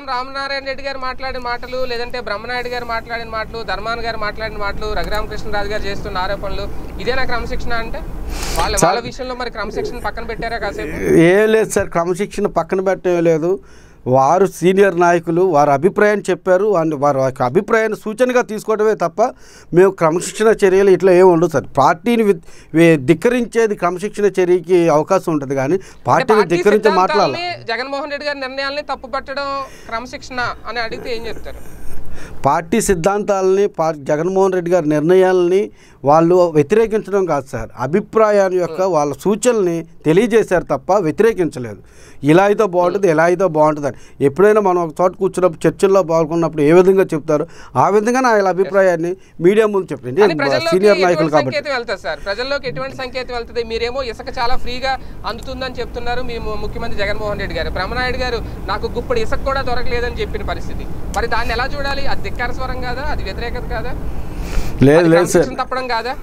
ఆనం రామనారాయణ రెడ్డి గారు మాట్లాడిన మాటలు లేదంటే బ్రహ్మనాయుడు గారు మాట్లాడిన మాటలు ధర్మాన్ గారు మాట్లాడిన మాటలు రఘురామకృష్ణరాజు గారు చేస్తున్న ఆరోపణలు ఇదేనా క్రమశిక్షణ అంటే వాళ్ళ వాళ్ళ విషయంలో మరి క్రమశిక్షణ పక్కన పెట్టారా కాసేపు ఏం లేదు సార్ క్రమశిక్షణ పక్కన పెట్టడం లేదు వారు సీనియర్ నాయకులు వారి అభిప్రాయాన్ని చెప్పారు వారిని వారి యొక్క అభిప్రాయాన్ని సూచనగా తీసుకోవడమే తప్ప మేము క్రమశిక్షణ చర్యలు ఇట్లా ఏమి ఉండదు సార్ పార్టీని వి- వి- ధిక్కరించేది క్రమశిక్షణ చర్యకి అవకాశం ఉంటుంది కానీ పార్టీని పార్టీ ధిక్కరించే మాట్లాడాలి సిద్ధాంతాల్ని జగన్మోహన్ రెడ్డి గారి నిర్ణయాల్ని తప్పు పట్టడం క్రమశిక్షణ అని అడిగితే ఏం చెప్తారు పార్టీ సిద్ధాంతాలని పా జగన్మోహన్ రెడ్డి గారి నిర్ణయాలని వాళ్ళు వ్యతిరేకించడం కాదు సార్ అభిప్రాయాన్ని యొక్క వాళ్ళ సూచనల్ని తెలియజేశారు తప్ప వ్యతిరేకించలేదు ఇలా అయితే బాగుంటుంది ఇలా అయితే బాగుంటుంది అని ఎప్పుడైనా మనం ఒక చోట కూర్చున్నప్పుడు చర్చల్లో పాల్గొన్నప్పుడు ఏ విధంగా చెప్తారో ఆ విధంగా నా వీళ్ళ అభిప్రాయాన్ని మీడియా ముందు చెప్పండి కానీ ప్రజల్లోకి సీనియర్ నాయకులు ఎటువంటి కాబట్టి సంకేతం వెళ్తుంది సార్ ప్రజల్లోకి ఎటువంటి సంకేతం వెళ్తుంది మీరేమో ఇసుక చాలా ఫ్రీగా అందుతుందని చెప్తున్నారు మీ ము- ముఖ్యమంత్రి జగన్మోహన్ రెడ్డి గారు బ్రహ్మనాయుడు గారు నాకు గుప్పుడు ఇసుక కూడా దొరకలేదని చెప్పిన పరిస్థితి మరి దాన్ని ఎలా చూడాలి అది ధిక్కార స్వరం కాదా అది వ్యతిరేకత కాదా లేదు అది లేదు సార్ క్రమశిక్షణ తప్పడం కాదా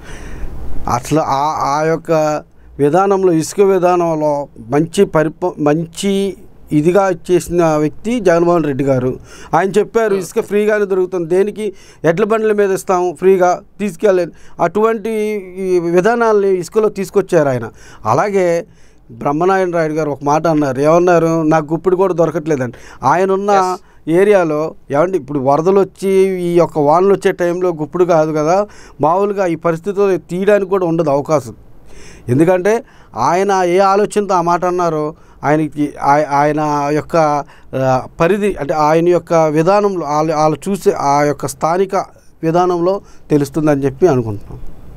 అసలు ఆ ఆ యొక్క విధానంలో ఇసుక విధానంలో మంచి పరిప మంచి ఇదిగా చేసిన వ్యక్తి జగన్మోహన్ రెడ్డి గారు ఆయన చెప్పారు ఇసుక ఫ్రీగానే దొరుకుతుంది దేనికి ఎడ్ల బండ్ల మీద ఇస్తాము ఫ్రీగా తీసుకెళ్ళండి అటువంటి ఈ విధానాల్ని ఇసుకలో తీసుకొచ్చారు ఆయన అలాగే బ్రహ్మనారాయణ రాయుడు గారు ఒక మాట అన్నారు ఏమన్నారు నాకు గుప్పిడి కూడా దొరకట్లేదండి ఆయన ఉన్న ఏరియాలో ఏమంటే ఇప్పుడు వరదలు వచ్చి ఈ యొక్క వానలు వచ్చే టైంలో గుప్పుడు కాదు కదా మామూలుగా ఈ పరిస్థితిలో తీయడానికి కూడా ఉండదు అవకాశం ఎందుకంటే ఆయన ఏ ఆలోచనతో ఆ మాట అన్నారో ఆయనకి ఆయ- ఆయన యొక్క ఆ, పరిధి అంటే ఆయన యొక్క విధానంలో వాళ్ళు వాళ్ళు చూసే ఆ యొక్క స్థానిక విధానంలో తెలుస్తుందని చెప్పి అనుకుంటున్నాం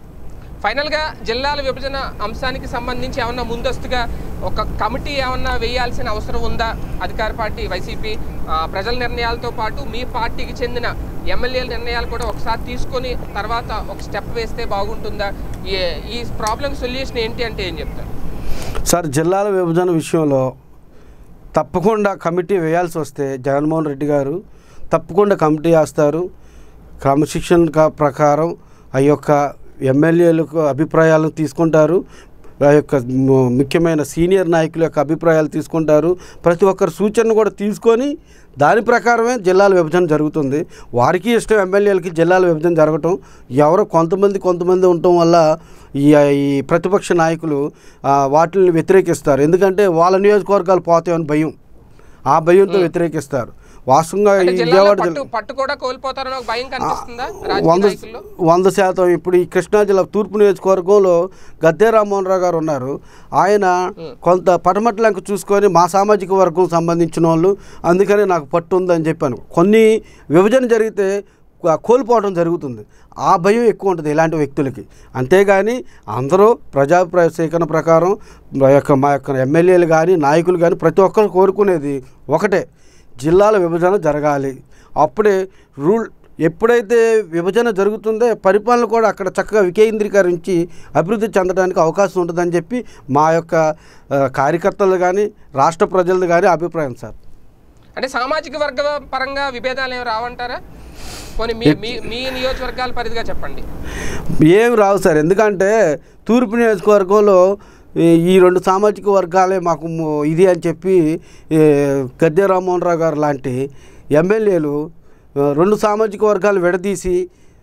ఫైనల్ గా జిల్లాల విభజన అంశానికి సంబంధించి ఏమన్నా ముందస్తుగా ఒక కమిటీ ఏమన్నా వేయాల్సిన అవసరం ఉందా అధికార పార్టీ వైసీపీ ఆ, ప్రజల నిర్ణయాలతో పాటు మీ పార్టీకి చెందిన ఎమ్మెల్యేల నిర్ణయాలు కూడా ఒకసారి తీసుకొని తర్వాత ఒక స్టెప్ వేస్తే బాగుంటుందా ఈ- ఈ ప్రాబ్లం సొల్యూషన్ ఏంటి అంటే ఏం చెప్తారు సార్ జిల్లాల విభజన విషయంలో తప్పకుండా కమిటీ వేయాల్సి వస్తే జగన్మోహన్ రెడ్డి గారు తప్పకుండా కమిటీ వేస్తారు క్రమశిక్షణ క- ప్రకారం ఆ యొక్క ఎమ్మెల్యేలకు అభిప్రాయాలను తీసుకుంటారు ఆ యొక్క ము- ముఖ్యమైన సీనియర్ నాయకుల యొక్క అభిప్రాయాలు తీసుకుంటారు ప్రతి ఒక్కరి సూచనను కూడా తీసుకొని దాని ప్రకారమే జిల్లాల విభజన జరుగుతుంది వారికి ఇష్టం ఎమ్మెల్యేలకి జిల్లాల విభజన జరగటం ఎవరో కొంతమంది కొంతమంది ఉండటం వల్ల ఈ ఈ ప్రతిపక్ష నాయకులు ఆ, వాటిని వ్యతిరేకిస్తారు ఎందుకంటే వాళ్ళ నియోజకవర్గాలు పోతాయని భయం ఆ భయంతో వ్యతిరేకిస్తారు వాస్తవంగా ఈ అంటే జిల్లాలో విజయవాడ పట్టు జిల్లా పట్టు కూడా కోల్పోతారని ఒక భయం కనిపిస్తుందా రాజకీయ వంద నాయకుల్లో వంద శాతం ఇప్పుడు ఈ కృష్ణా జిల్లా తూర్పు నియోజకవర్గంలో గద్దే రామ్మోహన్ రావు గారు ఉన్నారు ఆయన కొంత పటమట్లంక చూసుకొని మా సామాజిక వర్గం సంబంధించిన వాళ్ళు అందుకని నాకు పట్టు ఉందని చెప్పాను కొన్ని విభజన జరిగితే కో- కోల్పోవడం జరుగుతుంది ఆ భయం ఎక్కువ ఉంటుంది ఇలాంటి వ్యక్తులకి అంతేగాని అందరూ ప్రజాభిప్రాయ సేకరణ ప్రకారం మా యొక్క మా యొక్క ఎమ్మెల్యేలు కానీ నాయకులు కానీ ప్రతి ఒక్కరు కోరుకునేది ఒకటే జిల్లాల విభజన జరగాలి అప్పుడే రూల్ ఎప్పుడైతే విభజన జరుగుతుందో పరిపాలన కూడా అక్కడ చక్కగా వికేంద్రీకరించి అభివృద్ధి చెందడానికి అవకాశం ఉంటుందని చెప్పి మా యొక్క ఆ, కార్యకర్తలు కానీ రాష్ట్ర ప్రజలది కానీ అభిప్రాయం సార్ అంటే సామాజిక వర్గ పరంగా విభేదాలు ఏమి రావంటారా పోనీ మీ మీ మీ నియోజకవర్గాల పరిధిగా చెప్పండి ఏం రావు సార్ ఎందుకంటే తూర్పు నియోజకవర్గంలో ఈ ఈ రెండు సామాజిక వర్గాలే మాకు ము- ఇది అని చెప్పి ఏ, గద్దె రామ్మోహన్ రావు గారు లాంటి ఎమ్మెల్యేలు ఆ, రెండు సామాజిక వర్గాలు విడదీసి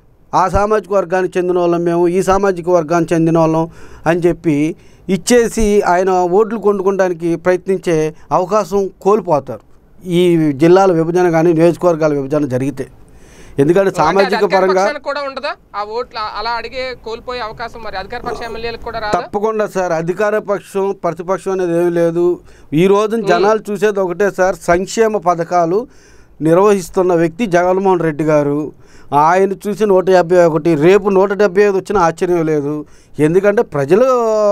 ఆ సామాజిక వర్గానికి చెందిన వాళ్ళం మేము ఈ సామాజిక వర్గానికి చెందిన వాళ్ళం అని చెప్పి ఇచ్చేసి ఆయన ఓట్లు కొనుక్కోవడానికి ప్రయత్నించే అవకాశం కోల్పోతారు ఈ జిల్లాల విభజన కానీ నియోజకవర్గాల విభజన జరిగితే ఎందుకంటే అంటే అది సామాజిక అధికార పరంగా పక్షానికి కూడా ఉండదా ఆ ఓట్లు ఆ- అలా అడిగే కోల్పోయే అవకాశం మరి అధికార పక్ష ఎమ్మెల్యేలకు కూడా రాదా తప్పకుండా సార్ అధికార పక్షం ప్రతిపక్షం అనేది ఏమీ లేదు ఈ రోజున జనాలు చూసేది ఒకటే సార్ సంక్షేమ పథకాలు నిర్వహిస్తున్న వ్యక్తి జగన్మోహన్ రెడ్డి గారు ఆయన చూసి నూట యాభై ఒకటి రేపు నూట డెబ్బై ఐదు వచ్చిన ఆశ్చర్యం లేదు ఎందుకంటే ప్రజలు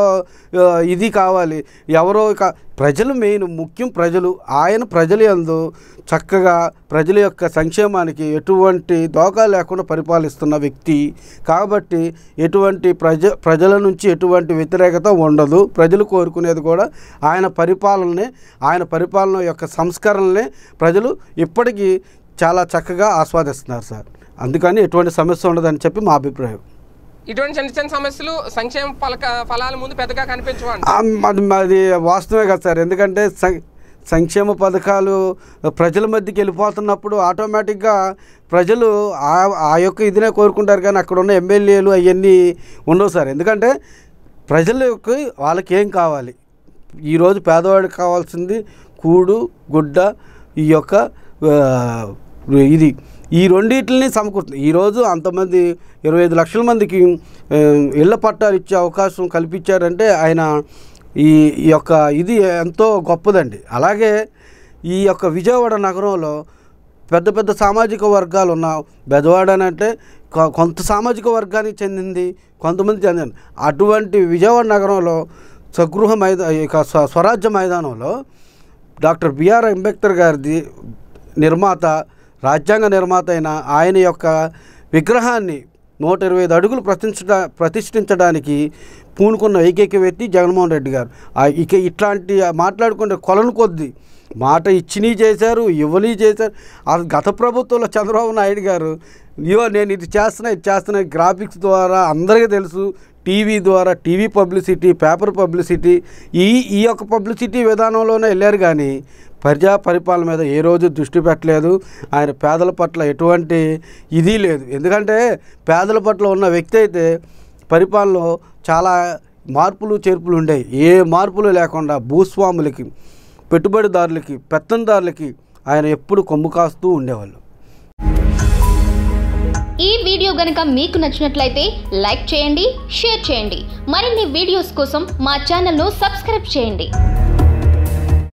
ఆ, ఇది కావాలి ఎవరో కా- ప్రజలు మెయిన్ ముఖ్యం ప్రజలు ఆయన ప్రజలు యందు చక్కగా ప్రజల యొక్క సంక్షేమానికి ఎటువంటి దోకా లేకుండా పరిపాలిస్తున్న వ్యక్తి కాబట్టి ఎటువంటి ప్రజ ప్రజల నుంచి ఎటువంటి వ్యతిరేకత ఉండదు ప్రజలు కోరుకునేది కూడా ఆయన పరిపాలననే ఆయన పరిపాలన యొక్క సంస్కరణలనే ప్రజలు ఇప్పటికీ చాలా చక్కగా ఆస్వాదిస్తున్నారు సార్ అందుకని ఎటువంటి సమస్య ఉండదని చెప్పి మా అభిప్రాయం ఇటువంటి చిన్న చిన్న సమస్యలు సంక్షేమ ఫలక ఫలాల ముందు పెద్దగా కనిపించవండి ఆ, అది మాది వాస్తవమే కదా సార్ ఎందుకంటే సం- సంక్షేమ పథకాలు ప్రజల మధ్యకి వెళ్ళిపోతున్నప్పుడు ఆటోమేటిక్గా ప్రజలు ఆ ఆ యొక్క ఇదినే కోరుకుంటారు కానీ అక్కడ ఉన్న ఎమ్మెల్యేలు అవన్నీ ఉండవు సార్ ఎందుకంటే ప్రజలకు వాళ్ళకి ఏం కావాలి ఈరోజు పేదవాడికి కావాల్సింది కూడు గుడ్డ ఈ యొక్క ఆ, ఇది ఈ రెండింటిని సమకూరుతుంది ఈరోజు అంతమంది ఇరవై ఐదు లక్షల మందికి ఆ, ఇళ్ల పట్టాలు ఇచ్చే అవకాశం కల్పించారంటే ఆయన ఈ ఈ యొక్క ఇది ఎంతో గొప్పదండి అలాగే ఈ యొక్క విజయవాడ నగరంలో పెద్ద పెద్ద సామాజిక వర్గాలు ఉన్న బెదవాడ అని అంటే కొ- కొంత సామాజిక వర్గానికి చెందింది కొంతమంది చెందింది అటువంటి విజయవాడ నగరంలో స్వగృహ మైదా ఇక స్వ- స్వరాజ్య మైదానంలో డాక్టర్ బిఆర్ అంబేద్కర్ గారిది నిర్మాత రాజ్యాంగ నిర్మాత అయిన ఆయన యొక్క విగ్రహాన్ని నూట ఇరవై ఐదు అడుగులు ప్రతిష్ఠ ప్రతిష్ఠించడానికి పూనుకున్న ఏకైక వ్యక్తి జగన్మోహన్ రెడ్డి గారు ఆ ఇక ఇట్లాంటి మాట్లాడుకుంటే కొలను కొద్ది మాట ఇచ్చిని చేశారు ఇవ్వని చేశారు ఆ గత ప్రభుత్వంలో చంద్రబాబు నాయుడు గారు ఇవో నేను ఇది చేస్తున్నా ఇది చేస్తున్నా గ్రాఫిక్స్ ద్వారా అందరికీ తెలుసు టీవీ ద్వారా టీవీ పబ్లిసిటీ పేపర్ పబ్లిసిటీ ఈ ఈ యొక్క పబ్లిసిటీ విధానంలోనే వెళ్ళారు కానీ ప్రజా పరిపాలన మీద ఏ రోజు దృష్టి పెట్టలేదు ఆయన పేదల పట్ల ఎటువంటి ఇది లేదు ఎందుకంటే పేదల పట్ల ఉన్న వ్యక్తి అయితే పరిపాలనలో చాలా మార్పులు చేర్పులు ఉండేవి ఏ మార్పులు లేకుండా భూస్వాములకి పెట్టుబడిదారులకి పెత్తందారులకి ఆయన ఎప్పుడు కొమ్ము కాస్తూ ఉండేవాళ్ళు ఈ వీడియో గనుక మీకు నచ్చినట్లయితే లైక్ చేయండి షేర్ చేయండి మరిన్ని వీడియోస్ కోసం మా ఛానల్ను సబ్స్క్రైబ్ చేయండి